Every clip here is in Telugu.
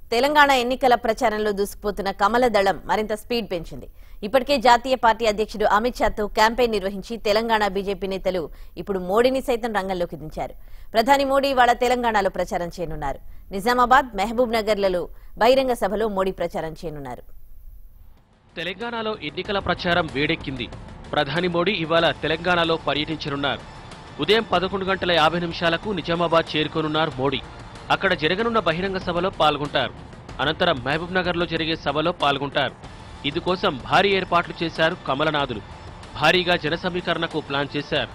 తెలంగాణ ఎన్నికల ప్రచారంలో దూసుకుపోతున్న కమల దళం మరింత స్పీడ్ పెంచింది ఇప్పటికే జాతీయ పార్టీ అధ్యక్షుడు అమిత్ షాతో క్యాంపెయిన్ నిర్వహించి తెలంగాణ బీజేపీ నేతలు ఇప్పుడు మోడీని సైతం రంగంలోకి దించారు ప్రధాని మోడీ ఇవాళ తెలంగాణలో ప్రచారం చేయనున్నారు నిజామాబాద్ మహబూబ్ నగర్లలో బహిరంగ సభలో మోడీ ప్రచారం చేయనున్నారు తెలంగాణలో ఎన్నికల ప్రచారం వేడెక్కింది ప్రధాని మోడీ ఇవాళ తెలంగాణలో పర్యటించనున్నారు ఉదయం పదకొండు గంటల యాభై నిమిషాలకు నిజామాబాద్ చేరుకోనున్నారు మోడీ అక్కడ జరగనున్న బహిరంగ సభలో పాల్గొంటారు అనంతరం మహబూబ్ నగర్లో జరిగే సభలో పాల్గొంటారు ఇందుకోసం భారీ ఏర్పాట్లు చేశారు కమలనాథులు భారీగా జన సమీకరణకు ప్లాన్ చేశారు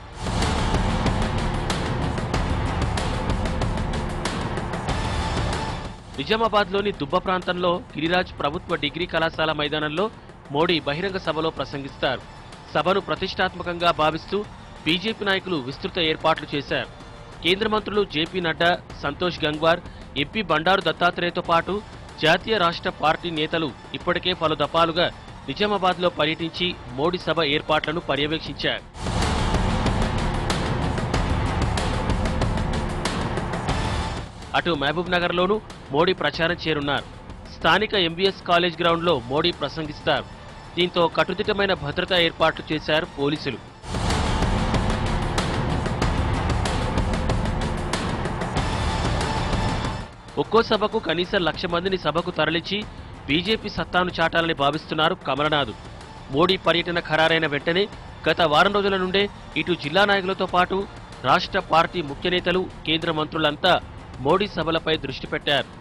నిజామాబాద్లోని దుబ్బ ప్రాంతంలో గిరిరాజ్ ప్రభుత్వ డిగ్రీ కళాశాల మైదానంలో మోడీ బహిరంగ సభలో ప్రసంగిస్తారు సభను ప్రతిష్టాత్మకంగా భావిస్తూ బీజేపీ నాయకులు విస్తృత ఏర్పాట్లు చేశారు కేంద్ర మంత్రులు జేపీ నడ్డా సంతోష్ గంగ్వార్ ఎంపీ బండారు దత్తాత్రేయతో పాటు జాతీయ రాష్ట్ర పార్టీ నేతలు ఇప్పటికే పలు దఫాలుగా నిజామాబాద్లో పర్యటించి మోడీ సభ ఏర్పాట్లను పర్యవేక్షించారు అటు మహబూబ్ నగర్లోనూ మోడీ ప్రచారం చేరున్నారు స్థానిక ఎంబీఎస్ కాలేజ్ గ్రౌండ్లో మోడీ ప్రసంగిస్తారు దీంతో కట్టుదిట్టమైన భద్రతా ఏర్పాట్లు చేశారు పోలీసులు ఒక్కో సభకు కనీసం లక్ష మందిని సభకు తరలించి బీజేపీ సత్తాను చాటాలని భావిస్తున్నారు కమలనాథ్ మోడీ పర్యటన ఖరారైన వెంటనే గత వారం రోజుల నుండే ఇటు జిల్లా నాయకులతో పాటు రాష్ట్ర పార్టీ ముఖ్య నేతలు కేంద్ర మంత్రులంతా మోడీ సభలపై దృష్టి పెట్టారు